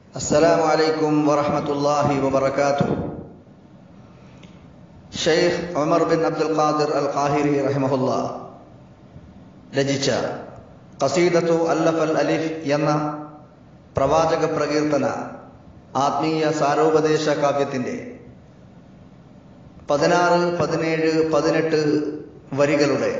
السلام عليكم ورحمة الله وبركاته Sheikh Umar bin Abdul Qadir al Qahiri റഹിമഹുല്ല രചിച്ച ഖസീദത്തു അല്ലഫൽ അലിഫ് എന്ന പ്രവാചക പ്രകീർത്തന ആത്മീയ സാരോപദേശ കാവ്യത്തിൻ്റെ പതിനാറ് പതിനേഴ് പതിനെട്ട് വരികളുടെ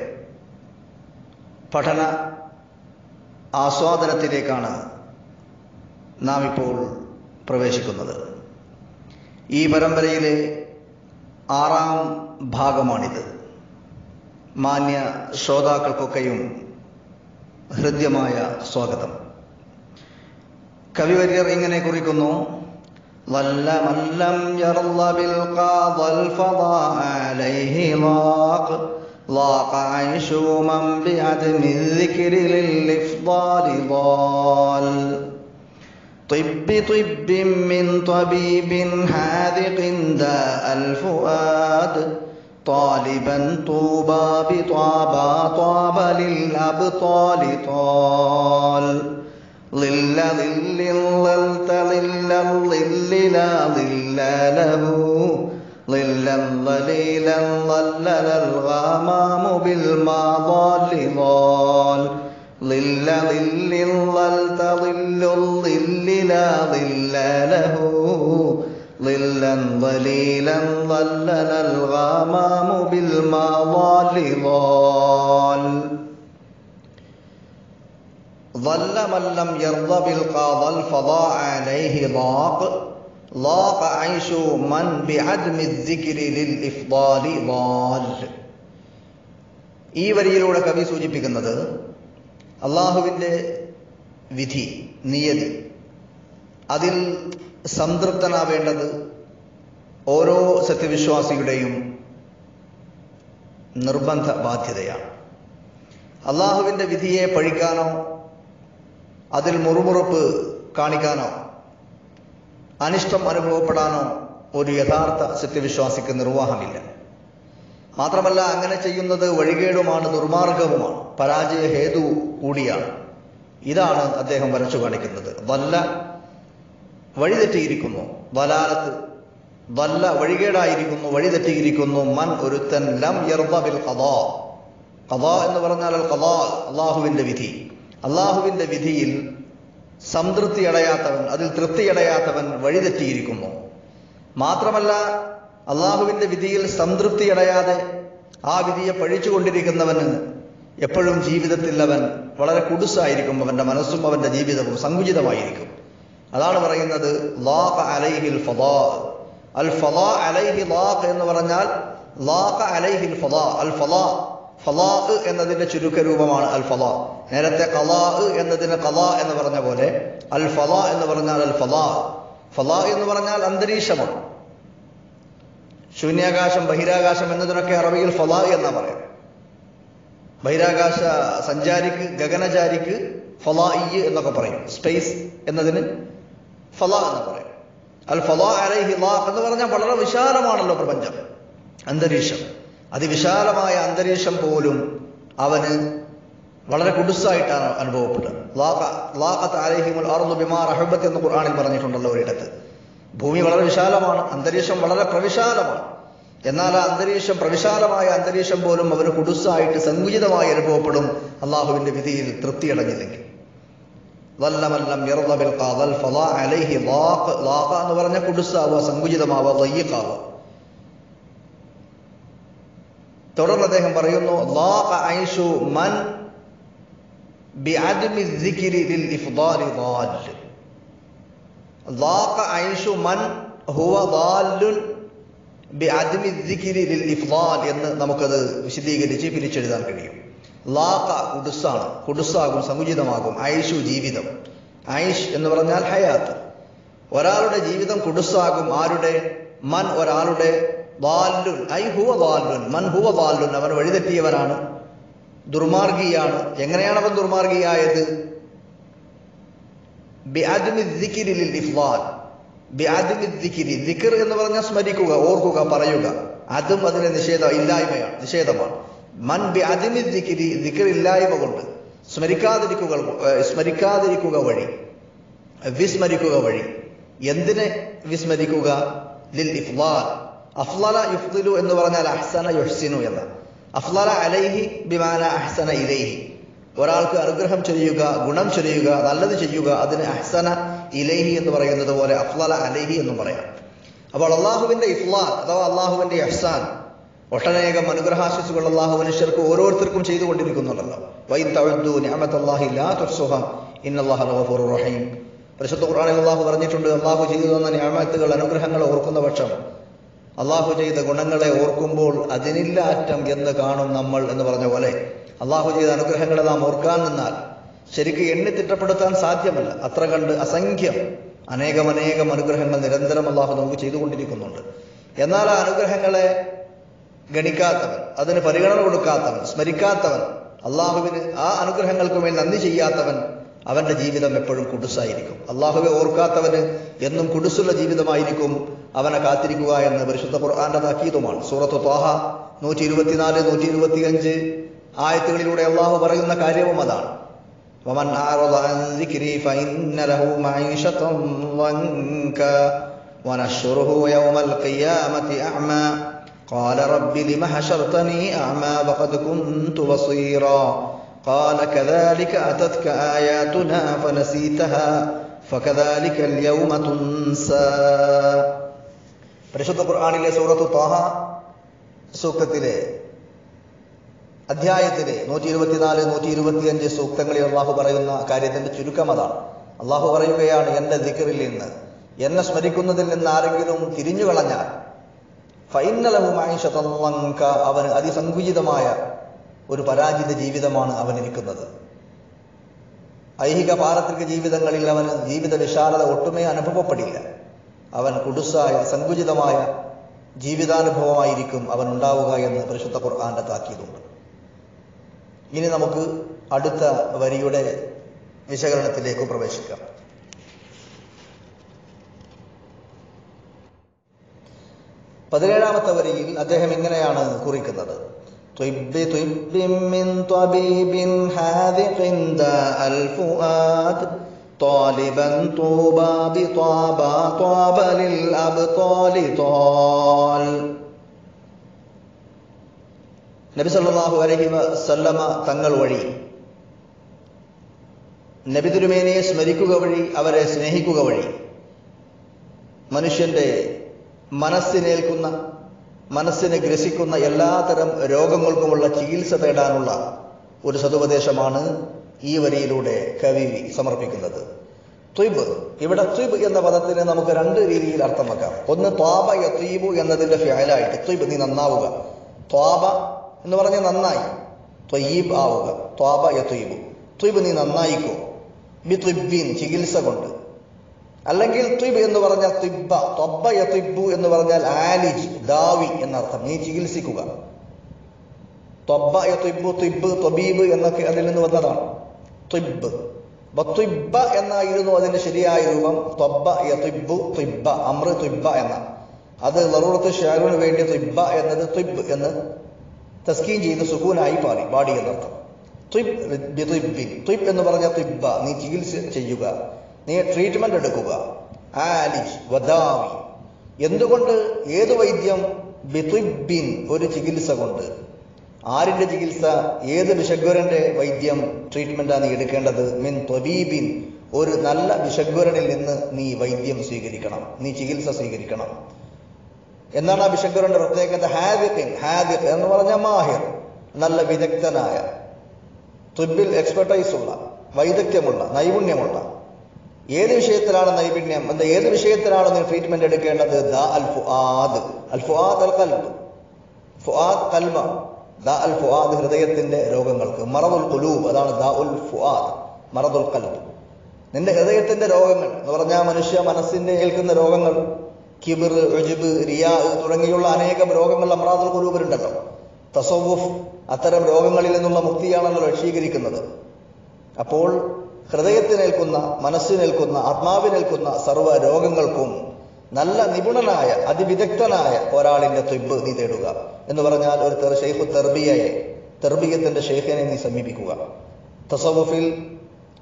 പഠന ആസ്വാദനത്തിലേക്കാണ് നാം ഇപ്പോൾ പ്രവേശിക്കുന്നത് ഈ പരമ്പരയിലെ ആറാം ഭാഗമാണിത് മാന്യ ശ്രോതാക്കൾക്കൊക്കെയും ഹൃദ്യമായ സ്വാഗതം കവിവര്യർ ഇങ്ങനെ കുറിക്കുന്നു ظل من لم يرض بالقاض الفضاء عليه ضاق ضاق عيش من بعدم الذكر للإفضال ضال طب طب من طبيب حاذق داء الفؤاد طالبا طوبى بطابى طاب للأبطال طال ظل ظل ظلت ظل الظل لا ظل له ظلا ظليلا ظلل الغمام بالمظال ضال ظل ظل ظلت ظل الظل لا ظل له ظلا ظليلا ظلل الغمام بالمظال ضال ظل من لم يرض بالقاضى الفضاء عليه ضاق ضاق عيش من بعدم الذكر للإفضال ضال ഈ വരിയിലൂടെ കവി സൂചിപ്പിക്കുന്നത് അള്ളാഹുവിൻ്റെ വിധി നിയതി അതിൽ സംതൃപ്തനാവേണ്ടത് ഓരോ സത്യവിശ്വാസിയുടെയും നിർബന്ധ ബാധ്യതയാണ് അള്ളാഹുവിൻ്റെ വിധിയെ പഴിക്കാനോ അതിൽ മുറുമുറുപ്പ് കാണിക്കാനോ അനിഷ്ടം അനുഭവപ്പെടാനോ ഒരു യഥാർത്ഥ സത്യവിശ്വാസിക്ക് നിർവാഹമില്ല മാത്രമല്ല അങ്ങനെ ചെയ്യുന്നത് വഴികേടുമാണ് ദുർമാർഗവുമാണ് പരാജയ ഹേതു കൂടിയാണ് ഇതാണ് അദ്ദേഹം വരച്ചു കാണിക്കുന്നത് വല്ല വഴിതെറ്റിയിരിക്കുന്നു വലാലത്ത് വല്ല വഴികേടായിരിക്കുന്നു വഴിതെറ്റിയിരിക്കുന്നു മൻ ഒരുത്തൻ ലം യർബിൽ കഥാ കഥാ എന്ന് പറഞ്ഞാൽ കഥാ അള്ളാഹുവിൻ്റെ വിധി അള്ളാഹുവിൻ്റെ വിധിയിൽ സംതൃപ്തി അടയാത്തവൻ അതിൽ തൃപ്തി അടയാത്തവൻ വഴിതെറ്റിയിരിക്കുന്നു മാത്രമല്ല അള്ളാഹുവിൻ്റെ വിധിയിൽ സംതൃപ്തി അടയാതെ ആ വിധിയെ പഴിച്ചുകൊണ്ടിരിക്കുന്നവന് എപ്പോഴും ജീവിതത്തിൽ അവൻ വളരെ കുടുസായിരിക്കും അവൻ്റെ മനസ്സും അവൻ്റെ ജീവിതവും സങ്കുചിതമായിരിക്കും അതാണ് പറയുന്നത് ലാഖ അലൈഹിൽ ഫദാ അൽ ഫദാ അലൈഹി ലാഖ് എന്ന് പറഞ്ഞാൽ ലാഖ അലൈഹിൽ ഫദാ അൽ ഫദാ ഫലാ എന്നതിന്റെ ചുരുക്കരൂപമാണ് അൽ ഫലാ നേരത്തെ കലാ എന്നതിന് കലാ എന്ന് പറഞ്ഞ പോലെ അൽ ഫലാ എന്ന് പറഞ്ഞാൽ അൽ ഫലാ ഫലാ എന്ന് പറഞ്ഞാൽ അന്തരീക്ഷമാണ് ശൂന്യാകാശം ബഹിരാകാശം എന്നതിനൊക്കെ അറബിയിൽ ഫലാ എന്നാ പറയാം ബഹിരാകാശ സഞ്ചാരിക്ക് ഗഗനചാരിക്ക് ഫലാഇ എന്നൊക്കെ പറയും സ്പേസ് എന്നതിന് ഫലാ എന്ന് പറയും അൽ ഫലാ അലൈഹി എന്ന് പറഞ്ഞാൽ വളരെ വിശാലമാണല്ലോ പ്രപഞ്ചം അന്തരീക്ഷം അതിവിശാലമായ അന്തരീക്ഷം പോലും അവന് വളരെ കുടുസായിട്ടാണ് അനുഭവപ്പെട്ടത് എന്ന് ഖുർആാനിൽ പറഞ്ഞിട്ടുണ്ടല്ലോ ഒരിടത്ത് ഭൂമി വളരെ വിശാലമാണ് അന്തരീക്ഷം വളരെ പ്രവിശാലമാണ് എന്നാൽ ആ അന്തരീക്ഷം പ്രവിശാലമായ അന്തരീക്ഷം പോലും അവന് കുടുസായിട്ട് സങ്കുചിതമായി അനുഭവപ്പെടും അള്ളാഹുവിന്റെ വിധിയിൽ തൃപ്തിയടഞ്ഞില്ലെങ്കിൽ വല്ലമല്ലം എന്ന് പറഞ്ഞ കുടുസാവുക സങ്കുചിതമാവുക വയ്യക്കാവുക തുടർന്ന് അദ്ദേഹം പറയുന്നു മൻ മൻ ഹുവ എന്ന് നമുക്കത് വിശദീകരിച്ച് പിരിച്ചെഴുതാൻ കഴിയും ലാഖ കുടുസാണ് കുടുസാകും സമുചിതമാകും ഐഷു ജീവിതം ഐഷ് എന്ന് പറഞ്ഞാൽ ഹയാത്ത് ഒരാളുടെ ജീവിതം കുടുസാകും ആരുടെ മൻ ഒരാളുടെ വാലുൻ ഐ ഹുവ വാലുൻ മൻ ഹുവ വാലുൻ അവൻ വഴിതെറ്റിയവനാണ് ദുർമാർഗിയാണ് എങ്ങനെയാണ് അവൻ ദുർമാർഗിയായത് ദിക്കർ എന്ന് പറഞ്ഞാൽ സ്മരിക്കുക ഓർക്കുക പറയുക അതും അതിന്റെ നിഷേധ ഇല്ലായ്മയാണ് നിഷേധമാണ് മൻ ബി അതിമി ദിക്കിരി ദിക്കർ ഇല്ലായ്മ കൊണ്ട് സ്മരിക്കാതിരിക്കുക ഏഹ് സ്മരിക്കാതിരിക്കുക വഴി വിസ്മരിക്കുക വഴി എന്തിനെ വിസ്മരിക്കുക ലിൽ ഇഫ്ലാൽ അഫ്ലല യുഫ്ദിലു എന്ന് പറഞ്ഞാൽ അഹ്സന യുഹ്സിനു എന്ന് അഫ്ലല അലൈഹി ബിമാന അഹ്സന ഇലൈഹി ഒരാൾക്ക് അനുഗ്രഹം ചെയ്യുക ഗുണം ചെയ്യുക നല്ലത് ചെയ്യുക അതിന് അഹ്സന ഇലൈഹി എന്ന് പറയുന്നത് പോലെ അഫ്ലല അലൈഹി എന്നും പറയാം അപ്പോൾ അള്ളാഹുവിന്റെ ഇഫ്ലാൽ അഥവാ അള്ളാഹുവിന്റെ അഹ്സാൻ ഒട്ടനേകം അനുഗ്രഹാശിസുകൾ അള്ളാഹു മനുഷ്യർക്ക് ഓരോരുത്തർക്കും ചെയ്തുകൊണ്ടിരിക്കുന്നുണ്ടല്ലോ വൈൻ തഴുതു ഞാമത്തല്ലാഹി ലാ തുഹ്സുഹ ഇന്നല്ലാഹു ഗഫൂറുർ റഹീം പരിശുദ്ധ ഖുർആനിൽ അള്ളാഹു പറഞ്ഞിട്ടുണ്ട് അള്ളാഹു ചെയ്തു തന്ന ഞാമത്തുകൾ അനുഗ്രഹങ്ങൾ ഓർക്കുന്ന പക്ഷം അള്ളാഹു ചെയ്ത ഗുണങ്ങളെ ഓർക്കുമ്പോൾ അതിനില്ല അറ്റം എന്ന് കാണും നമ്മൾ എന്ന് പറഞ്ഞ പോലെ അള്ളാഹു ചെയ്ത അനുഗ്രഹങ്ങളെ നാം ഓർക്കാൻ നിന്നാൽ ശരിക്ക് എണ്ണി തിട്ടപ്പെടുത്താൻ സാധ്യമല്ല അത്ര കണ്ട് അസംഖ്യം അനേകമനേകം അനുഗ്രഹങ്ങൾ നിരന്തരം അള്ളാഹു നമുക്ക് ചെയ്തുകൊണ്ടിരിക്കുന്നുണ്ട് എന്നാൽ ആ അനുഗ്രഹങ്ങളെ ഗണിക്കാത്തവൻ അതിന് പരിഗണന കൊടുക്കാത്തവൻ സ്മരിക്കാത്തവൻ അള്ളാഹുവിന് ആ അനുഗ്രഹങ്ങൾക്ക് മേൽ നന്ദി ചെയ്യാത്തവൻ അവന്റെ ജീവിതം എപ്പോഴും കുടുസായിരിക്കും അള്ളാഹുവെ ഓർക്കാത്തവന് എന്നും കുടുസുള്ള ജീവിതമായിരിക്കും അവനെ കാത്തിരിക്കുക എന്ന് പരിശുദ്ധ ഖുർആന്റെ താക്കീതുമാണ് സൂറത്ത് ത്വാഹ നൂറ്റി ഇരുപത്തിനാല് നൂറ്റി ഇരുപത്തിയഞ്ച് ആയത്തുകളിലൂടെ അള്ളാഹു പറയുന്ന കാര്യവും അതാണ് ومن أعرض عن ذكري فإن له معيشة ضنكا ونحشره يوم القيامة أعمى قال رب لم حشرتني أعمى وقد كنت بصيرا قال كذلك أتتك آياتنا فنسيتها فكذلك اليوم تنسى പരിശുദ്ധ ഖുർആാനിലെ സൂറത്തു താഹ സൂക്തത്തിലെ അധ്യായത്തിലെ നൂറ്റി ഇരുപത്തിനാല് നൂറ്റി ഇരുപത്തിയഞ്ച് സൂക്തങ്ങളിൽ അള്ളാഹു പറയുന്ന കാര്യത്തിന്റെ ചുരുക്കം അതാണ് അള്ളാഹു പറയുകയാണ് എന്റെ ദിക്കറിൽ നിന്ന് എന്നെ സ്മരിക്കുന്നതിൽ നിന്ന് ആരെങ്കിലും തിരിഞ്ഞു കളഞ്ഞാൽ ഫൈനലഹുമായിഷതല്ലങ്ക അവന് അതിസങ്കുചിതമായ ഒരു പരാജിത ജീവിതമാണ് അവനിരിക്കുന്നത് ഐഹിക പാരത്രിക ജീവിതങ്ങളിൽ അവന് ജീവിത വിശാലത ഒട്ടുമേ അനുഭവപ്പെടില്ല അവൻ കുടുസായ സങ്കുചിതമായ ജീവിതാനുഭവമായിരിക്കും അവൻ ഉണ്ടാവുക എന്ന് പരിശുദ്ധ ഖുർആന്റെ താക്കീതുണ്ട് ഇനി നമുക്ക് അടുത്ത വരിയുടെ വിശകലനത്തിലേക്ക് പ്രവേശിക്കാം പതിനേഴാമത്തെ വരിയിൽ അദ്ദേഹം ഇങ്ങനെയാണ് കുറിക്കുന്നത് طب طب من طبيب حاذق داء الفؤاد طالبا طوبى بطابى طاب للأبطال طال നബി സല്ലല്ലാഹു അലൈഹി വസല്ലമ തങ്ങൾ വഴി നബി തിരുമേനിയെ സ്മരിക്കുക വഴി അവരെ സ്നേഹിക്കുക വഴി മനുഷ്യന്റെ മനസ്സിനേൽക്കുന്ന മനസ്സിനെ ഗ്രസിക്കുന്ന എല്ലാതരം രോഗങ്ങൾക്കുമുള്ള ചികിത്സ തേടാനുള്ള ഒരു സതുപദേശമാണ് ഈ വരിയിലൂടെ കവി സമർപ്പിക്കുന്നത് ത്വിബ് ഇവിടെ ത്വിബ് എന്ന പദത്തിന് നമുക്ക് രണ്ട് രീതിയിൽ അർത്ഥം വെക്കാം ഒന്ന് ത്വാബ യത്വീബു എന്നതിന്റെ ഫിയലായിട്ട് ത്വിബ് നീ നന്നാവുക ത്വാബ എന്ന് പറഞ്ഞാൽ നന്നായി ത്വയ്യീബ് ആവുക ത്വാബ യത്വീബു ത്വിബ് നീ നന്നായിക്കോ ബി ത്വിബീൻ ചികിത്സ കൊണ്ട് അല്ലെങ്കിൽ ത്വിബ് എന്ന് പറഞ്ഞാൽ തിബ്ബ തൊബ്ബ യത്തിബു എന്ന് പറഞ്ഞാൽ ആലിജ് ദാവി എന്നർത്ഥം നീ ചികിത്സിക്കുക തൊബ്ബ യത്തിബു തിബ് തൊബീബ് എന്നൊക്കെ അതിൽ നിന്ന് വന്നതാണ് ത്വിബ് ത്വിബ എന്നായിരുന്നു അതിന്റെ ശരിയായ രൂപം തൊബ്ബ യത്തിബു ത്വിബ അമ്ര ത്വിബ എന്ന അത് ലറൂറത്ത് ഷാരൂന് വേണ്ടി ത്വിബ എന്നത് ത്വിബ് എന്ന് തസ്കീൻ ചെയ്ത് സുഖൂനായി പാടി പാടി എന്നർത്ഥം ത്വിബ് ബിത്വിബിൻ ത്വിബ് എന്ന് പറഞ്ഞ ത്വിബ നീ ചികിത്സ ചെയ്യുക നീ ട്രീറ്റ്മെന്റ് എടുക്കുക ആലിജ് വദാവി എന്തുകൊണ്ട് ഏത് വൈദ്യം ബിത്വിബിൻ ഒരു ചികിത്സ കൊണ്ട് ആരിന്റെ ചികിത്സ ഏത് വിഷഗ്വരന്റെ വൈദ്യം ട്രീറ്റ്മെന്റാണ് നീ എടുക്കേണ്ടത് മിൻ ത്വബീബിൻ ഒരു നല്ല വിഷഗ്വരനിൽ നിന്ന് നീ വൈദ്യം സ്വീകരിക്കണം നീ ചികിത്സ സ്വീകരിക്കണം എന്നാണ് ആ വിഷഗ്വരന്റെ പ്രത്യേകത ഹാദിഖിൻ ഹാദിഖ് എന്ന് പറഞ്ഞ മാഹിർ നല്ല വിദഗ്ധനായ ത്രിബിൽ എക്സ്പെർട്ടൈസ് ഉള്ള വൈദഗ്ധ്യമുള്ള നൈപുണ്യമുള്ള ഏത് വിഷയത്തിലാണ് നൈപുണ്യം എന്താ ഏത് വിഷയത്തിലാണ് നീ ട്രീറ്റ്മെന്റ് എടുക്കേണ്ടത് ദാ അൽ ഫുആദ് അൽ ഫുആദ് അൽ കൽബ് ഫുആദ് കൽബ ദാ അൽ ഫുആദ് ഹൃദയത്തിന്റെ രോഗങ്ങൾക്ക് മറദുൽ കുലൂബ് അതാണ് ദാ ഉൽ ഫുആദ് മറദുൽ കൽബ് നിന്റെ ഹൃദയത്തിന്റെ രോഗങ്ങൾ എന്ന് പറഞ്ഞാൽ മനുഷ്യ മനസ്സിന്റെ ഏൽക്കുന്ന രോഗങ്ങൾ കിബിർ ഉജുബ് റിയാ തുടങ്ങിയുള്ള അനേകം രോഗങ്ങൾ അമ്രാദുൽ കുലൂബിലുണ്ടല്ലോ തസവുഫ് അത്തരം രോഗങ്ങളിൽ നിന്നുള്ള മുക്തിയാണല്ലോ ലക്ഷീകരിക്കുന്നത് അപ്പോൾ ഹൃദയത്തിനേൽക്കുന്ന മനസ്സിനേൽക്കുന്ന ആത്മാവിനേൽക്കുന്ന സർവ്വ രോഗങ്ങൾക്കും നല്ല നിപുണനായ അതിവിദഗ്ധനായ ഒരാളിന്റെ ത്വിബ് നീ തേടുക എന്ന് പറഞ്ഞാൽ ഒരു ഷെയ്ഖു തെർബിയയെ തെർബിയത്തിന്റെ ഷെയ്ഖിനെ നീ സമീപിക്കുക തസവുഫിൽ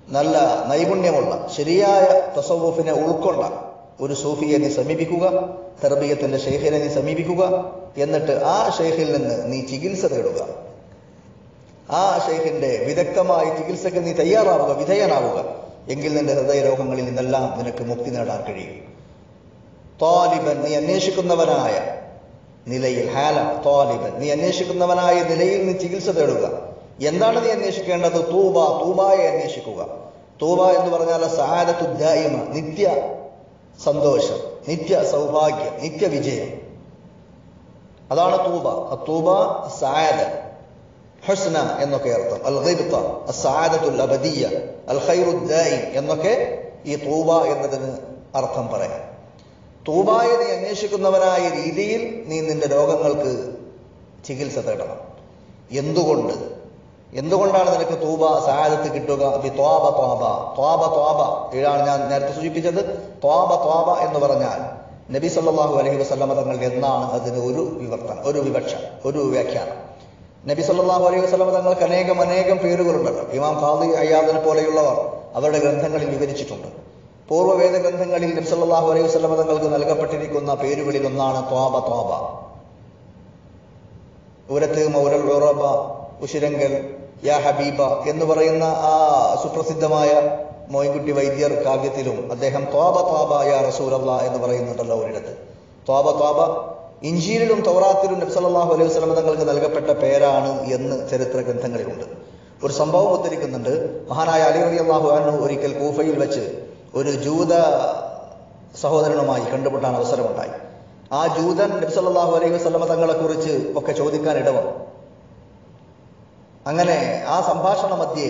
നല്ല നൈപുണ്യമുള്ള ശരിയായ തസവുഫിനെ ഉൾക്കൊണ്ട ഒരു സൂഫിയെ നീ സമീപിക്കുക തെർബീയത്തിന്റെ ഷെയ്ഖിനെ നീ സമീപിക്കുക എന്നിട്ട് ആ ഷെയ്ഖിൽ നിന്ന് നീ ചികിത്സ തേടുക ആ ഷെയ്ഖിന്റെ വിദഗ്ധമായ ചികിത്സയ്ക്ക് നീ തയ്യാറാവുക വിധേയനാവുക എങ്കിൽ നിന്റെ ഹൃദയ രോഗങ്ങളിൽ നിന്നെല്ലാം നിനക്ക് മുക്തി നേടാൻ കഴിയും തോലിബൻ നീ അന്വേഷിക്കുന്നവനായ നിലയിൽ ഹാല തോലിബൻ നീ അന്വേഷിക്കുന്നവനായ നിലയിൽ നീ ചികിത്സ തേടുക എന്താണ് നീ അന്വേഷിക്കേണ്ടത് തൂബ തൂബായെ അന്വേഷിക്കുക തൂബ എന്ന് പറഞ്ഞാൽ സാരത്തുദ്ദായിമ നിത്യ സന്തോഷം നിത്യ സൗഭാഗ്യം നിത്യ വിജയം അതാണ് തൂബ തൂബ സായദ ഹുസ്ന എന്നൊക്കെ അർത്ഥം അൽ ഖൈബ്ത അസാദത്തുൽ അബദിയ അൽ ഖൈറുദ്ദായിം എന്നൊക്കെ ഈ തൂബ എന്നതിന് അർത്ഥം പറയാം തൂബായെ നീ അന്വേഷിക്കുന്നവനായ രീതിയിൽ നീ നിന്റെ രോഗങ്ങൾക്ക് ചികിത്സ തേടണം എന്തുകൊണ്ട് എന്തുകൊണ്ടാണ് നിനക്ക് തൂബ സാഹചര്യത്തിൽ കിട്ടുക ബി ത്വാബ ത്വാബ ത്വാബ ത്വാബ ഇതാണ് ഞാൻ നേരത്തെ സൂചിപ്പിച്ചത് ത്വാബ ത്വാബ എന്ന് പറഞ്ഞാൽ നബി സല്ലല്ലാഹു അലൈഹി വസല്ലമ തങ്ങൾ എന്നാണ് അതിന് ഒരു വിവർത്തനം ഒരു വിവക്ഷ ഒരു വ്യാഖ്യാനം നബി സല്ലല്ലാഹു അലൈഹി വസല്ലമ തങ്ങൾക്ക് അനേകം അനേകം പേരുകളുണ്ടല്ലോ ഇമാം ഖാദി അയ്യാദിനെ പോലെയുള്ളവർ അവരുടെ ഗ്രന്ഥങ്ങളിൽ വിവരിച്ചിട്ടുണ്ട് പൂർവ്വവേദ ഗ്രന്ഥങ്ങളിൽ നബി സല്ലല്ലാഹു അലൈഹി വസല്ലമ തങ്ങൾക്ക് നൽകപ്പെട്ടിരിക്കുന്ന പേരുകളിൽ ഒന്നാണ് ത്വാബ ത്വാബ ഉരത്ത് മൗരൽ ഉറബ ഉഷിരങ്കൽ യാ ഹബീബ എന്ന് പറയുന്ന ആ സുപ്രസിദ്ധമായ മോയിൻകുട്ടി വൈദ്യർ കാവ്യത്തിലും അദ്ദേഹം ത്വാബ ത്വാബ യാ റസൂലല്ല എന്ന് പറയുന്നുണ്ടല്ലോ ഒരിടത്ത് ത്വാബ ത്വാബ ഇഞ്ചിയിലും തൗറാത്തിലും നബി സല്ലല്ലാഹു അലൈഹി വസല്ലം തങ്ങൾക്ക് നൽകപ്പെട്ട പേരാണ് എന്ന് ചരിത്ര ഗ്രന്ഥങ്ങളിലുണ്ട് ഒരു സംഭവം ഉദ്ധരിക്കുന്നുണ്ട് മഹാനായ അലി റളിയല്ലാഹു അൻഹു ഒരിക്കൽ കൂഫയിൽ വെച്ച് ഒരു ജൂത സഹോദരനുമായി കണ്ടുമുട്ടാൻ അവസരമുണ്ടായി ആ ജൂതൻ നബി സല്ലല്ലാഹു അലൈഹി വസല്ലമ തങ്ങളെ കുറിച്ച് ഒക്കെ ചോദിക്കാൻ ഇടവന്നു അങ്ങനെ ആ സംഭാഷണ മധ്യേ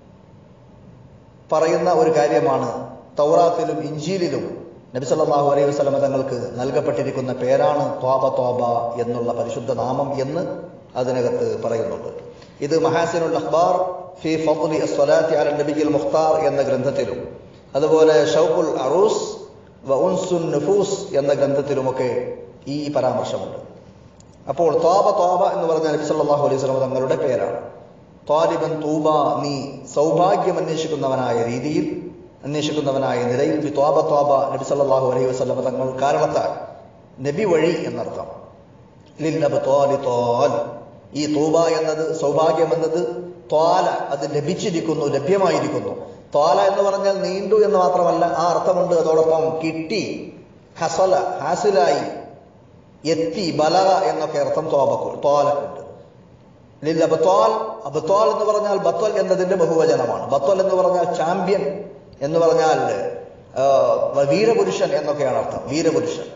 പറയുന്ന ഒരു കാര്യമാണ് തൗറാത്തിലും ഇഞ്ചിയിലും നബി സല്ലല്ലാഹു അലൈഹി വസല്ലമ തങ്ങൾക്ക് നൽകപ്പെട്ടിരിക്കുന്ന പേരാണ് ത്വാബ ത്വാബ എന്നുള്ള പരിശുദ്ധ നാമം എന്ന് അതിനകത്ത് പറയുന്നുണ്ട് ഇത് മഹാസിനുൽ അഖ്ബാർ ഫി ഫضل الصلاه على النبي المختار എന്ന ഗ്രന്ഥത്തിലും അതുപോലെ ഷൗഖുൽ അറൂസ് വ ഉൻസുൻ നുഫൂസ് എന്ന ഗ്രന്ഥത്തിലുമൊക്കെ ഈ പരാമർശമുണ്ട് അപ്പോൾ ത്വാബ ത്വാബ എന്ന് പറഞ്ഞ നബി സല്ലല്ലാഹു അലൈഹി വസല്ലം തങ്ങളുടെ പേരാണ് ത്വാലിബൻ തൂബ നീ സൗഭാഗ്യം അന്വേഷിക്കുന്നവനായ രീതിയിൽ അന്വേഷിക്കുന്നവനായ നിലയിൽ ബി ത്വാബ ത്വാബ നബി സല്ലല്ലാഹു അലൈഹി വസല്ലം തങ്ങൾ കാരണത്താൽ നബി വഴി എന്നർത്ഥം ലില്ലബ്ത്വാലി ത്വാൽ ഈ തൂബ എന്നത് സൗഭാഗ്യം എന്നത് ത്വാല അത് ലഭിച്ചിരിക്കുന്നു ലഭ്യമായിരിക്കുന്നു ത്വാല എന്ന് പറഞ്ഞാൽ നീണ്ടു എന്ന് മാത്രമല്ല ആ അർത്ഥമുണ്ട് അതോടൊപ്പം കിട്ടി ഹസല ഹാസിലായി എത്തി ബലക എന്നൊക്കെ അർത്ഥം തോബക്കു തോലക്കുണ്ട് ലിൽ അബത്വാൽ അബത്വാൽ എന്ന് പറഞ്ഞാൽ ബത്വൽ എന്നതിന്റെ ബഹുവചനമാണ് ബത്വൽ എന്ന് പറഞ്ഞാൽ ചാമ്പ്യൻ എന്ന് പറഞ്ഞാൽ ആ, വീരപുരുഷൻ എന്നൊക്കെയാണ് അർത്ഥം വീരപുരുഷൻ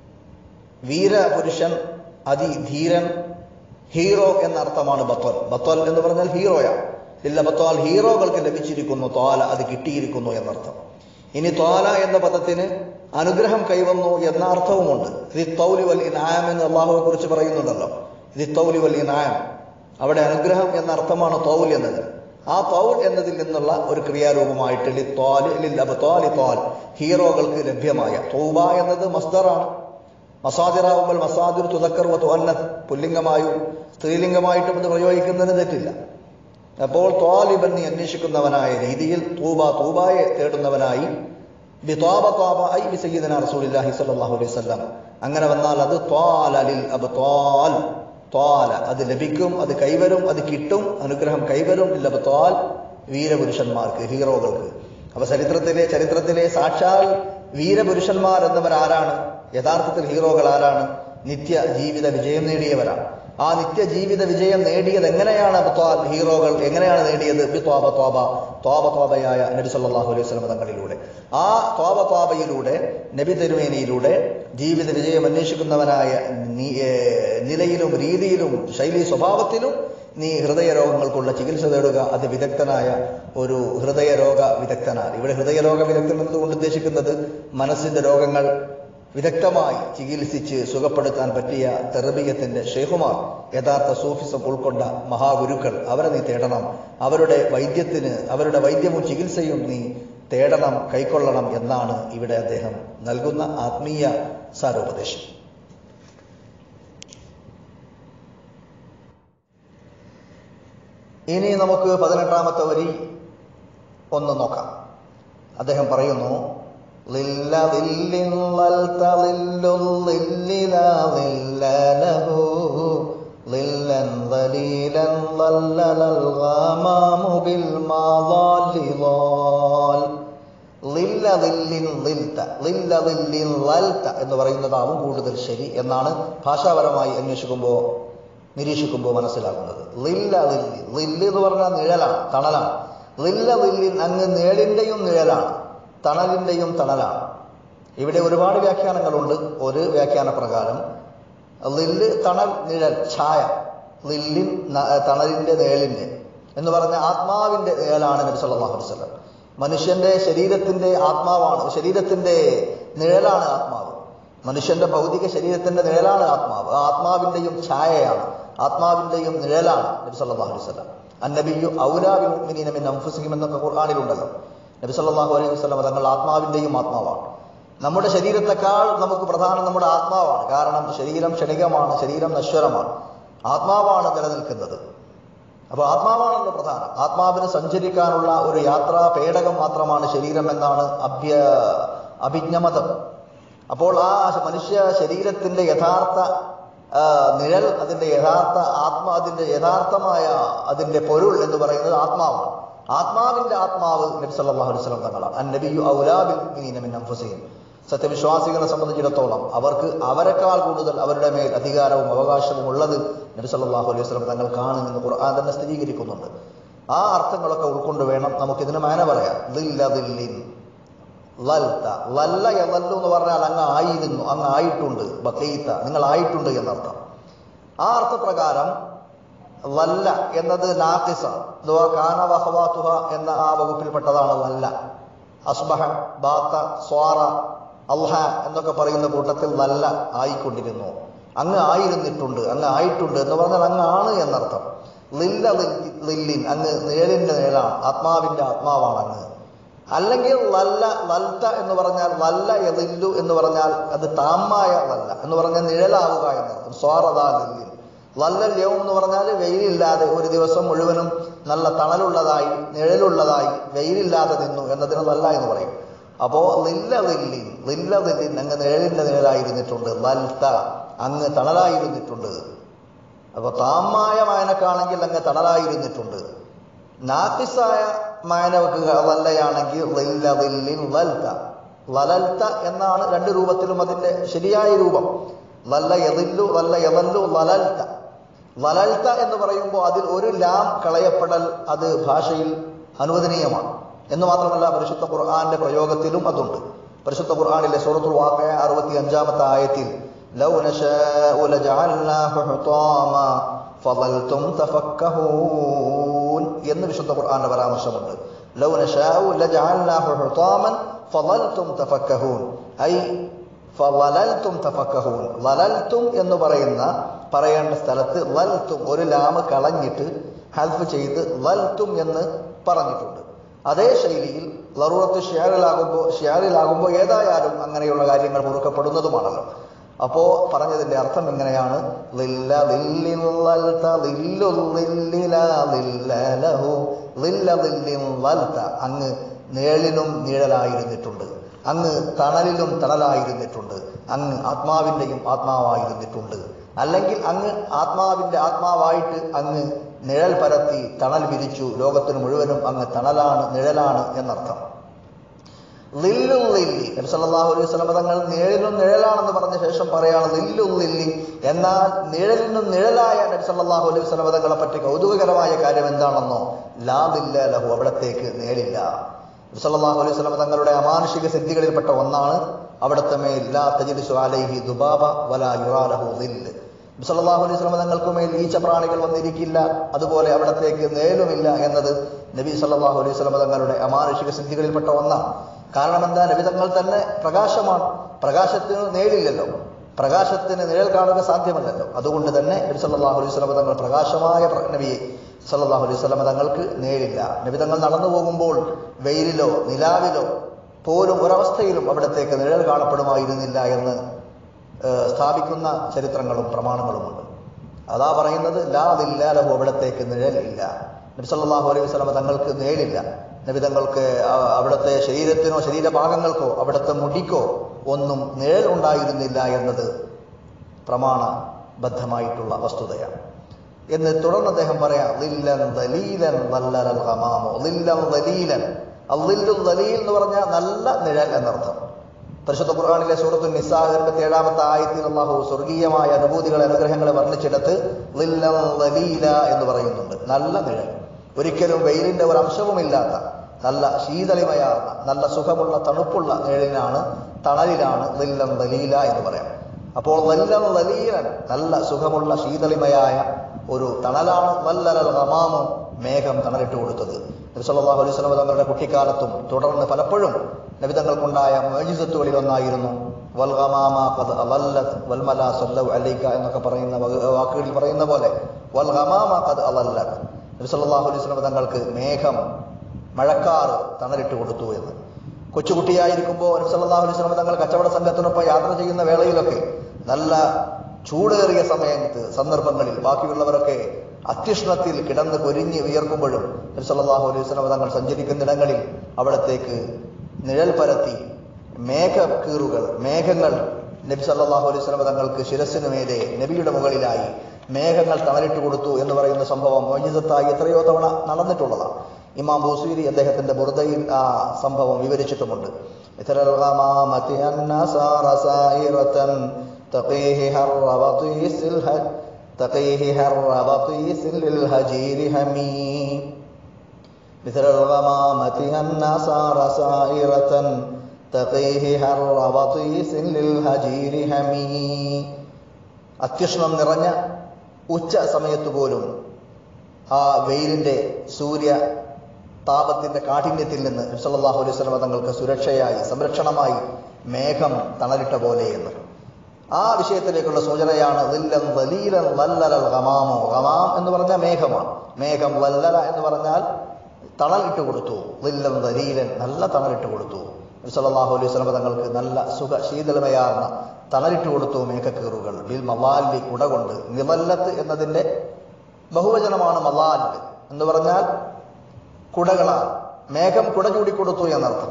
വീരപുരുഷൻ അതിധീരൻ ഹീറോ എന്ന അർത്ഥമാണ് ബത്വൽ ബത്വൽ എന്ന് പറഞ്ഞാൽ ഹീറോയാണ് ഇല്ല ബത്വാൽ ഹീറോകൾക്ക് ലഭിച്ചിരിക്കുന്നു തോല അത് കിട്ടിയിരിക്കുന്നു എന്നർത്ഥം ഇനി തോല എന്ന പദത്തിന് അനുഗ്രഹം കൈവന്നു എന്ന അർത്ഥവുമുണ്ട് റിത്തൗലി വൽ ഇനായം എന്ന് അള്ളാഹുവെ കുറിച്ച് പറയുന്നുണ്ടല്ലോ റിത്തൗലി വൽ ഇനായം അവിടെ അനുഗ്രഹം എന്ന അർത്ഥമാണ് തൗൽ എന്നത് ആ തൗൽ എന്നതിൽ നിന്നുള്ള ഒരു ക്രിയാരൂപമായിട്ട് ലി ത്വാല് ലിൽ അബ്ത്വാലി ത്വാൽ ഹീറോകൾക്ക് ലഭ്യമായ തൗബ എന്നത് മസ്ദറാണ് മസാദിറാവുമ്പോൾ മസാദിർ തുതക്കർ തുവന്നത് പുല്ലിംഗമായും സ്ത്രീലിംഗമായിട്ടും ഇത് പ്രയോഗിക്കുന്നതിന് തെറ്റില്ല അപ്പോൾ ത്വാലിബൻ നീ അന്വേഷിക്കുന്നവനായ രീതിയിൽ തൂബ തൂബായെ തേടുന്നവനായി ബിത്വാബ ത്വാബ ഐ ബി സയ്യിദന റസൂലുള്ളാഹി സ്വല്ലല്ലാഹു അലൈഹി വസല്ലം അങ്ങനെ വന്നാൽ അത് ത്വാല ലിൽ അബ്ത്വാൽ ത്വാല അത് ലഭിക്കും അത് കൈവരും അത് കിട്ടും അനുഗ്രഹം കൈവരും ലിൽ അബ്ത്വാൽ വീരപുരുഷന്മാർക്ക് ഹീറോകൾക്ക് അപ്പൊ ചരിത്രത്തിലെ ചരിത്രത്തിലെ സാക്ഷാൽ വീരപുരുഷന്മാർ എന്നവർ ആരാണ് യഥാർത്ഥത്തിൽ ഹീറോകൾ ആരാണ് നിത്യ ജീവിത വിജയം നേടിയവരാണ് ആ നിത്യ ജീവിത വിജയം നേടിയത് എങ്ങനെയാണ് അബ്ത്വാൽ ഹീറോകൾ എങ്ങനെയാണ് നേടിയത് ബി ത്വാബ ത്വാബ ത്വാബ ത്വാബയായ നബി സല്ലല്ലാഹു അലൈഹി വസല്ലം തങ്ങളിലൂടെ ആ ത്വാബ ത്വാബയിലൂടെ നബി തിരുമേനിയിലൂടെ ജീവിത വിജയം അന്വേഷിക്കുന്നവനായ നീ- ഏ, നിലയിലും രീതിയിലും ശൈലി സ്വഭാവത്തിലും നീ ഹൃദയരോഗങ്ങൾക്കുള്ള ചികിത്സ തേടുക അത് വിദഗ്ധനായ ഒരു ഹൃദയരോഗ വിദഗ്ധനാണ് ഇവിടെ ഹൃദയരോഗ വിദഗ്ധൻ എന്നതുകൊണ്ട് ഉദ്ദേശിക്കുന്നത് മനസ്സിന്റെ രോഗങ്ങൾ വിദഗ്ധമായി ചികിത്സിച്ച് സുഖപ്പെടുത്താൻ പറ്റിയ തെറബിയത്തിന്റെ ഷെയ്ഖുമാർ യഥാർത്ഥ സൂഫിസം ഉൾക്കൊണ്ട മഹാഗുരുക്കൾ അവരെ നീ തേടണം അവരുടെ വൈദ്യത്തിന് അവരുടെ വൈദ്യവും ചികിത്സയും നീ തേടണം കൈക്കൊള്ളണം എന്നാണ് ഇവിടെ അദ്ദേഹം നൽകുന്ന ആത്മീയ സാരോപദേശം ഇനി നമുക്ക് പതിനെട്ടാമത്തെ വരി ഒന്ന് നോക്കാം അദ്ദേഹം പറയുന്നു ലില്ല ലില്ലിൻ ലൽത ലില്ലുൽ ലില്ലിലാ ലില്ല ലഹു ലില്ലൻ ظليلا ظلل الغمام بالمظال ظال ലില്ല ലില്ലിൻ ലിൽത ലില്ല ലില്ലിൻ ലൽത എന്ന് പറയുന്നതാവും കൂടുതൽ ശരി എന്നാണ് ഭാഷാപരമായി അന്വേഷിക്കുമ്പോൾ നിരീക്ഷിക്കുമ്പോൾ മനസ്സിലാക്കുന്നത് ലില്ല ലില്ലി ലില്ല് എന്ന് പറഞ്ഞാൽ നിഴലാണ് തണലാണ് ലില്ല ലില്ലിൻ അങ്ങ് നിഴലിൻ്റെയും നിഴലാണ് തണലിൻ്റെയും തണലാണ് ഇവിടെ ഒരുപാട് വ്യാഖ്യാനങ്ങളുണ്ട് ഒരു വ്യാഖ്യാന പ്രകാരം ലില്ല് തണൽ നിഴൽ ഛായ ലില്ലിൻ ന- തണലിൻ്റെ നിഴലിൻ്റെ എന്ന് പറഞ്ഞ ആത്മാവിൻ്റെ നിഴലാണ് നബി സല്ലല്ലാഹു അലൈഹി വസല്ലം മനുഷ്യന്റെ ശരീരത്തിന്റെ ആത്മാവാണ് ശരീരത്തിന്റെ നിഴലാണ് ആത്മാവ് മനുഷ്യന്റെ ഭൗതിക ശരീരത്തിന്റെ നിഴലാണ് ആത്മാവ് ആ ആത്മാവിന്റെയും ഛായയാണ് ആത്മാവിന്റെയും നിഴലാണ് നബി സല്ലല്ലാഹു അലൈഹി വസല്ലം അന്നബിയു ഔലാബിൽ മുഅ്മിനീന മിൻ അൻഫുസിഹിം എന്നൊക്കെ ഖുർആനിലുണ്ടല്ലോ നബി സല്ലല്ലാഹു അലൈഹി വസല്ലം തങ്ങൾ ആത്മാവിന്റെയും ആത്മാവാണ് നമ്മുടെ ശരീരത്തെക്കാൾ നമുക്ക് പ്രധാനം നമ്മുടെ ആത്മാവാണ് കാരണം ശരീരം ക്ഷണികമാണ് ശരീരം നശ്വരമാണ് ആത്മാവാണ് നിലനിൽക്കുന്നത് അപ്പോൾ ആത്മാവാണല്ലോ പ്രധാനം ആത്മാവിന് സഞ്ചരിക്കാനുള്ള ഒരു യാത്രാ പേടകം മാത്രമാണ് ശരീരം എന്നാണ് അഭ്യ അഭിജ്ഞമതം അപ്പോൾ ആ മനുഷ്യ ശരീരത്തിന്റെ യഥാർത്ഥ ആ, നിഴൽ അതിന്റെ യഥാർത്ഥ ആത്മ അതിന്റെ യഥാർത്ഥമായ അതിന്റെ പൊരുൾ എന്ന് പറയുന്നത് ആത്മാവാണ് ആത്മാവിന്റെ ആത്മാവ് നബി സല്ലല്ലാഹു അലൈഹി വസല്ലം തങ്ങളാണ് അന്നബിയു ഔലാബിൽ മുഅ്മിനീന മിൻ അൻഫുസിഹിം സത്യവിശ്വാസികളെ സംബന്ധിച്ചിടത്തോളം അവർക്ക് അവരെക്കാൾ കൂടുതൽ അവരുടെ മേൽ അധികാരവും അവകാശവും ഉള്ളത് നബി സല്ലല്ലാഹു അലൈഹി വസല്ലം തങ്ങൾക്കാണ് എന്ന് ഖുർആൻ തന്നെ സ്ഥിരീകരിക്കുന്നുണ്ട് ആ അർത്ഥങ്ങളൊക്കെ ഉൾക്കൊണ്ട് വേണം നമുക്കിതിന് മാന പറയാം ദില്ല ദില്ലിൻ ലൽത്ത ലല്ല യലല്ലു എന്ന് പറഞ്ഞാൽ അങ്ങ് ആയിരുന്നു അങ്ങ് ആയിട്ടുണ്ട് ബക്കീത്ത നിങ്ങൾ ആയിട്ടുണ്ട് എന്നർത്ഥം ആ അർത്ഥപ്രകാരം ലല്ല എന്നത് നാക്കിസ അഥവാ കാന വഹവാത്തുഹ എന്ന ആ വകുപ്പിൽപ്പെട്ടതാണ് ലല്ല അസ്ബഹ ബാത്ത സ്വാറ അൽഹ എന്നൊക്കെ പറയുന്ന കൂട്ടത്തിൽ നല്ല ആയിക്കൊണ്ടിരുന്നു അങ്ങ് ആയിരുന്നിട്ടുണ്ട് അങ്ങ് ആയിട്ടുണ്ട് എന്ന് പറഞ്ഞാൽ അങ്ങ് ആണ് എന്നർത്ഥം ലില്ല ലില്ലി- ലില്ലിൻ അങ്ങ് നിഴലിന്റെ നിഴലാണ് ആത്മാവിന്റെ ആത്മാവാണ് അങ്ങ് അല്ലെങ്കിൽ ലല്ല ലൽത്ത എന്ന് പറഞ്ഞാൽ ലല്ല എതില്ലു എന്ന് പറഞ്ഞാൽ അത് താമായ ലല്ല എന്ന് പറഞ്ഞാൽ നിഴലാവുക എന്നർത്ഥം സ്വാറതാ ലില്ലിൻ ലല്ലല്യവും എന്ന് പറഞ്ഞാൽ വെയിലില്ലാതെ ഒരു ദിവസം മുഴുവനും നല്ല തണലുള്ളതായി നിഴലുള്ളതായി വെയിലില്ലാതെ നിന്നു എന്നതിന് ലല്ല എന്ന് പറയും അപ്പോ ലില്ല ലില്ലിൻ ലില്ല ലില്ലിൻ അങ്ങ് നിഴലിന്റെ നിഴലായിരുന്നിട്ടുണ്ട് ലൽത്ത അങ്ങ് തണലായിരുന്നിട്ടുണ്ട് അപ്പൊ താമായ മായനക്കാണെങ്കിൽ അങ്ങ് തണലായിരുന്നിട്ടുണ്ട് നാക്കിസായ മായന വെക്കുക വല്ലയാണെങ്കിൽ ലില്ല ലില്ലിൻ ലൽത്ത ലലൽത്ത എന്നാണ് രണ്ട് രൂപത്തിലും അതിന്റെ ശരിയായ രൂപം ലല്ല യതില്ലു ലല്ല യതല്ലു ലലൽത്ത ലലൽത്ത എന്ന് പറയുമ്പോൾ അതിൽ ഒരു ലാം കളയപ്പെടൽ അത് ഭാഷയിൽ അനുവദനീയമാണ് എന്ന് മാത്രമല്ല പരിശുദ്ധ ഖുർആന്റെ പ്രയോഗത്തിലും അതുണ്ട് പരിശുദ്ധ ഖുർആനിലെ സൂറത്തുൽ വാഖയ അറുപത്തി അഞ്ചാമത്തെ ആയത്തിൽ ലൗ നശാഉ ലജഅൽനാഹു ഹുതാമ ഫളൽതും തഫക്കഹൂൻ എന്ന് വിശുദ്ധ ഖുർആന്റെ പരാമർശമുണ്ട് ലൗ നശാഉ ലജഅൽനാഹു ഹുതാമൻ ഫളൽതും തഫക്കഹൂൻ ഐ ഫലൽത്തും തഫക്കഹൂൻ ലലൽത്തും എന്ന് പറയുന്ന പറയേണ്ട സ്ഥലത്ത് ലൽത്തും ഒരു ലാമ് കളഞ്ഞിട്ട് ഹൽഫ് ചെയ്ത് ലൽത്തും എന്ന് പറഞ്ഞിട്ടുണ്ട് അതേ ശൈലിയിൽ ലറൂറത്ത് ഷിയാറിലാകുമ്പോൾ ഷിയാറിലാകുമ്പോൾ ഏതായാലും അങ്ങനെയുള്ള കാര്യങ്ങൾ പൊറുക്കപ്പെടുന്നതുമാണല്ലോ അപ്പോ പറഞ്ഞതിന്റെ അർത്ഥം ഇങ്ങനെയാണ് ലില്ല ലില്ലിൻ ലൽത ലില്ലുൽ ലില്ലിലാ ലില്ല ലഹു ലില്ല ലില്ലിൻ ലൽത അങ്ങ് നിഴലിനും നിഴലായിരുന്നിട്ടുണ്ട് അങ്ങ് തണലിലും തണലായിരുന്നിട്ടുണ്ട് അങ്ങ് ആത്മാവിൻ്റെയും ആത്മാവായിരുന്നിട്ടുണ്ട് അല്ലെങ്കിൽ അങ്ങ് ആത്മാവിൻ്റെ ആത്മാവായിട്ട് അങ്ങ് നിഴൽ പരത്തി തണൽ വിരിച്ചു ലോകത്തിന് മുഴുവനും അങ്ങ് തണലാണ് നിഴലാണ് എന്നർത്ഥം ലില്ലു ലില്ലി നബി സല്ലല്ലാഹു അലൈഹി വസല്ലം തങ്ങൾ നിഴലിനും നിഴലാണെന്ന് പറഞ്ഞ ശേഷം പറയാണ് ലില്ലു ലില്ലി എന്നാൽ നിഴലിനും നിഴലായ നബി സല്ലല്ലാഹു അലൈഹി വസല്ലം തങ്ങളെ പറ്റി കൗതുകകരമായ കാര്യം എന്താണെന്നോ ലാ ദില്ല ലഹു അവിടത്തേക്ക് നേരില്ല നബി സല്ലല്ലാഹു അലൈഹി വസല്ലം തങ്ങളുടെ അമാനുഷിക സിദ്ധികളിൽപ്പെട്ട ഒന്നാണ് അവിടുത്തെ മേൽ ലാ തജിലിസു അലൈഹി ദുബാബ വലാ യുറാ ലഹു ദില്ല് നബി സല്ലല്ലാഹു അലൈഹി വസല്ലം തങ്ങൾക്ക് മേൽ ഈച്ചപ്രാണികൾ വന്നിരിക്കില്ല അതുപോലെ അവിടത്തേക്ക് നേലുമില്ല എന്നത് നബി സല്ലല്ലാഹു അലൈഹി വസല്ലം തങ്ങളുടെ അമാനുഷിക സിദ്ധികളിൽപ്പെട്ട ഒന്നാണ് കാരണം എന്താ നബി തങ്ങൾ തന്നെ പ്രകാശമാണ് പ്രകാശത്തിന് നേരില്ലല്ലോ പ്രകാശത്തിന് നിഴൽ കാണുക സാധ്യമല്ലല്ലോ അതുകൊണ്ട് തന്നെ നബി സല്ലല്ലാഹു അലൈഹി വസല്ലം തങ്ങൾ പ്രകാശമായ പ്ര- നബിയെ സല്ലല്ലാഹു അലൈഹി വസല്ലം തങ്ങൾക്ക് നേരില്ല നബി തങ്ങൾ നടന്നു പോകുമ്പോൾ വെയിലിലോ നിലാവിലോ പോലും ഒരവസ്ഥയിലും അവിടത്തേക്ക് നിഴൽ കാണപ്പെടുമായിരുന്നില്ല എന്ന് ഏഹ്, സ്ഥാപിക്കുന്ന ചരിത്രങ്ങളും പ്രമാണങ്ങളുമുണ്ട് അതാ പറയുന്നത് ലാ ദില്ലാലഹു അവിടത്തേക്ക് നിഴലില്ല നബി സല്ലല്ലാഹു അലൈഹി വസല്ലം തങ്ങൾക്ക് നേരില്ല നബിതങ്ങൾക്ക് അ- അവിടുത്തെ ശരീരത്തിനോ ശരീരഭാഗങ്ങൾക്കോ അവിടുത്തെ മുടിക്കോ ഒന്നും നിഴൽ ഉണ്ടായിരുന്നില്ല എന്നത് പ്രമാണബദ്ധമായിട്ടുള്ള വസ്തുതയാണ് എന്ന് തുടർന്ന് അദ്ദേഹം പറയാം ലില്ലൻ ദലീലൻ വല്ലലൽ ഹമാമോ ലില്ലൻ ദലീലൻ അല്ലില്ലു ദലീൽ എന്ന് പറഞ്ഞാൽ നല്ല നിഴൽ എന്നർത്ഥം പരിശുദ്ധ ഖുർആാനിലെ സൂറത്തു നിസാ എൺപത്തി ഏഴാമത്തെ ആയത്തിൽ അള്ളാഹു സ്വർഗീയമായ അനുഭൂതികളെ അനുഗ്രഹങ്ങളെ വർണ്ണിച്ചിടത്ത് ലില്ലൻ ദലീല എന്ന് പറയുന്നുണ്ട് നല്ല നിഴൽ ഒരിക്കലും വെയിലിന്റെ ഒരു അംശവുമില്ലാത്ത നല്ല ശീതളിമയാർന്ന നല്ല സുഖമുള്ള തണുപ്പുള്ള നിഴലിനാണ് തണലിലാണ് ലില്ലൻ ദലീല എന്ന് പറയാം അപ്പോൾ വല്ലം വലിയൻ നല്ല സുഖമുള്ള ശീതളിമയായ ഒരു തണലാണ് വല്ലലൽ ഹമാമു മേഘം തണലിട്ട് കൊടുത്തത് നബിസല്ലാഹു അലൈഹി സ്വലം തങ്ങളുടെ കുട്ടിക്കാലത്തും തുടർന്ന് പലപ്പോഴും നബിതങ്ങൾക്കുണ്ടായ മേജിസത്തുകളിൽ ഒന്നായിരുന്നു വൽഗമാമ ഖദ് അളല്ലത് വൽമല സല്ലു അലൈക എന്നൊക്കെ പറയുന്ന വക- വാക്കുകളിൽ പറയുന്ന പോലെ വൽഗമാമ ഖദ് അളല്ലത് നബിസല്ലാഹു അലൈഹി സ്വലം തങ്ങൾക്ക് മേഘം മഴക്കാറ് തണലിട്ട് കൊടുത്തു എന്ന് കൊച്ചുകുട്ടിയായിരിക്കുമ്പോൾ നബ്സല്ലാഹു അലൈഹി സ്വലം തങ്ങൾ കച്ചവട സംഘത്തിനൊപ്പം യാത്ര ചെയ്യുന്ന വേളയിലൊക്കെ നല്ല ചൂടേറിയ സമയത്ത് സന്ദർഭങ്ങളിൽ ബാക്കിയുള്ളവരൊക്കെ അത്യുഷ്ണത്തിൽ കിടന്ന് കൊരിഞ്ഞ് വിയർക്കുമ്പോഴും നബ്സല്ലാഹു അലൈഹി സ്വലം തങ്ങൾ സഞ്ചരിക്കുന്നിടങ്ങളിൽ അവിടത്തേക്ക് നിഴൽ പരത്തി മേഘക്കീറുകൾ മേഘങ്ങൾ നബി സല്ലല്ലാഹു അലൈഹി വസല്ലം തങ്ങൾക്ക് ശിരസിനു മേലെ നബിയുടെ മുകളിലായി മേഘങ്ങൾ തണലിട്ട് കൊടുത്തു എന്ന് പറയുന്ന സംഭവം മോജിസത്തായി എത്രയോ തവണ നടന്നിട്ടുള്ളതാണ് ഇമാം ബൂസീരി അദ്ദേഹത്തിന്റെ ബുർദയിൽ ആ സംഭവം വിവരിച്ചിട്ടുമുണ്ട് مثل الغمامة أن سار سائرة تقيه هر بطيس الهج تقيه هر بطيس للهجير هميم مثل الغمامة أن سار سائرة تقيه هر بطيس للهجير هميم അത്യുഷ്ണം നിറഞ്ഞ ഉച്ച സമയത്ത് പോലും ആ വെയിലിന്റെ സൂര്യ താപത്തിന്റെ കാഠിന്യത്തിൽ നിന്ന് സല്ലല്ലാഹു അലൈഹി വസല്ലം തങ്ങൾക്ക് സുരക്ഷയായി സംരക്ഷണമായി മേഘം തണലിട്ട പോലെ എന്ന് ആ വിഷയത്തിലേക്കുള്ള സൂചനയാണ് ദില്ലൻ ദലീലൻ വല്ലലൽ ഗമാമോ ഗമാം എന്ന് പറഞ്ഞാൽ മേഘമാണ് മേഘം വല്ലല എന്ന് പറഞ്ഞാൽ തണൽ ഇട്ട് കൊടുത്തു ദില്ലൻ ദലീലൻ നല്ല തണലിട്ട് കൊടുത്തു സല്ലല്ലാഹു അലൈഹി വസല്ലം തങ്ങൾക്ക് നല്ല സുഖ ശീതളമയാർന്ന തണലിട്ട് കൊടുത്തു മേഘക്കീറുകൾ ബിൽ മവാലി കുട കൊണ്ട് നിവല്ലത്ത് എന്നതിന്റെ ബഹുവചനമാണ് മലാൽ എന്ന് പറഞ്ഞാൽ കുടകളാൽ മേഘം കുട ചൂടിക്കൊടുത്തു എന്നർത്ഥം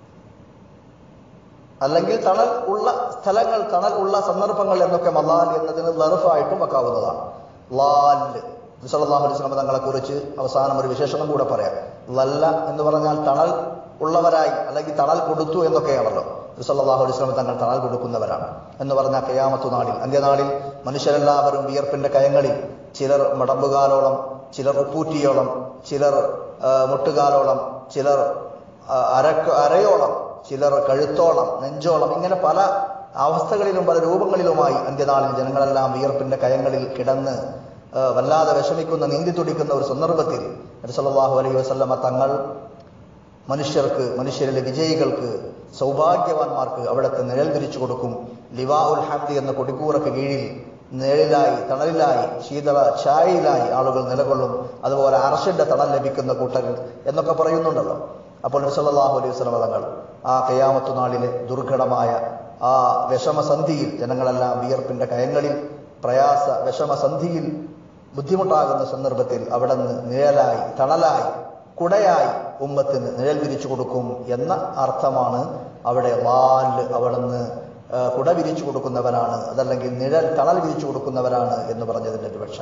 അല്ലെങ്കിൽ തണൽ ഉള്ള സ്ഥലങ്ങൾ തണൽ ഉള്ള സന്ദർഭങ്ങൾ എന്നൊക്കെ മലാൽ എന്നതിന് ലറുഫായിട്ടും വെക്കാവുന്നതാണ് ലാല് സല്ലല്ലാഹു അലൈഹി വസല്ലം തങ്ങളെ കുറിച്ച് അവസാനം ഒരു വിശേഷണം കൂടെ പറയാം ലല്ല എന്ന് പറഞ്ഞാൽ തണൽ ഉള്ളവരായി അല്ലെങ്കിൽ തണൽ കൊടുത്തു എന്നൊക്കെയാണല്ലോ സല്ലല്ലാഹു അലൈഹി വസല്ലം തങ്ങൾ തണൽ കൊടുക്കുന്നവരാണ് എന്ന് പറഞ്ഞാൽ കയാമത്തു നാളിൽ അന്ത്യനാളിൽ മനുഷ്യരെല്ലാവരും വിയർപ്പിന്റെ കയങ്ങളിൽ ചിലർ മടമ്പുകാലോളം ചിലർ ഉപ്പൂറ്റിയോളം ചിലർ ആ, മുട്ടുകാലോളം ചിലർ ആ, അരക്ക് അരയോളം ചിലർ കഴുത്തോളം നെഞ്ചോളം ഇങ്ങനെ പല അവസ്ഥകളിലും പല രൂപങ്ങളിലുമായി അന്ത്യനാളിൽ ജനങ്ങളെല്ലാം വിയർപ്പിന്റെ കയങ്ങളിൽ കിടന്ന് ആ, വല്ലാതെ വിഷമിക്കുന്ന നീന്തി തുടിക്കുന്ന ഒരു സന്ദർഭത്തിൽ നബി സല്ലല്ലാഹു അലൈഹി വസല്ലമ തങ്ങൾ മനുഷ്യർക്ക് മനുഷ്യരിലെ വിജയികൾക്ക് സൗഭാഗ്യവാന്മാർക്ക് അവിടുത്തെ നിഴൽ വിരിച്ചു കൊടുക്കും ലിവാ ഉൽ ഹംദി എന്ന കൊടിക്കൂറക്ക് കീഴിൽ നിഴലിലായി തണലിലായി ശീതള ഛായയിലായി ആളുകൾ നിലകൊള്ളും അതുപോലെ അർഷന്റെ തണൽ ലഭിക്കുന്ന കൂട്ടരിൽ എന്നൊക്കെ പറയുന്നുണ്ടല്ലോ അപ്പോൾ നബി സല്ലല്ലാഹു അലൈഹി വസല്ലമ തങ്ങൾ ആ കയാമത്തു നാളിലെ ദുർഘടമായ ആ വിഷമസന്ധിയിൽ ജനങ്ങളെല്ലാം വിയർപ്പിന്റെ കയങ്ങളിൽ പ്രയാസ വിഷമസന്ധിയിൽ ബുദ്ധിമുട്ടാകുന്ന സന്ദർഭത്തിൽ അവിടെ നിന്ന് നിഴലായി തണലായി കുടയായി ഉമ്മത്തിന് നിഴൽ വിരിച്ചു കൊടുക്കും എന്ന അർത്ഥമാണ് അവിടെ വാല് അവിടെ നിന്ന് ആ, കുട വിരിച്ചു കൊടുക്കുന്നവരാണ് അതല്ലെങ്കിൽ നിഴൽ തണൽ വിരിച്ചു കൊടുക്കുന്നവരാണ് എന്ന് പറഞ്ഞതിന്റെ വിവക്ഷ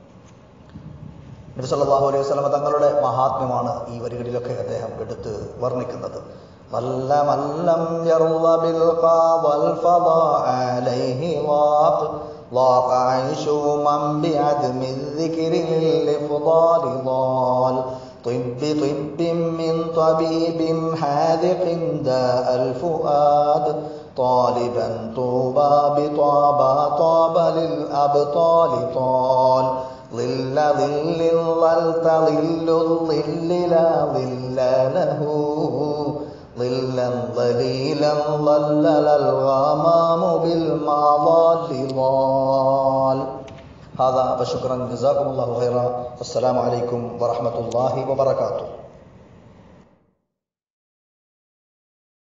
നബി സല്ലല്ലാഹു അലൈഹി വസല്ലമ തങ്ങളുടെ മഹാത്മ്യമാണ് ഈ വരികളിലൊക്കെ അദ്ദേഹം എടുത്ത് വർണ്ണിക്കുന്നത് വല്ല മല്ലം യർള ബിൽ ഖാദൽ ഫദാ അലൈഹി വാഖ് ضاق عيش من بعدم الذكر للإفضال ضال طب طب من طبيب حاذق داء الفؤاد طالبا طوبى بطابى طاب للأبطال طال ظل ظل ظلت ظل الظل لا ظل له ظلا ظليلا ظلل الغمام بالمظال ضال هذا وشكرا جزاكم الله خيرا والسلام عليكم ورحمة الله وبركاته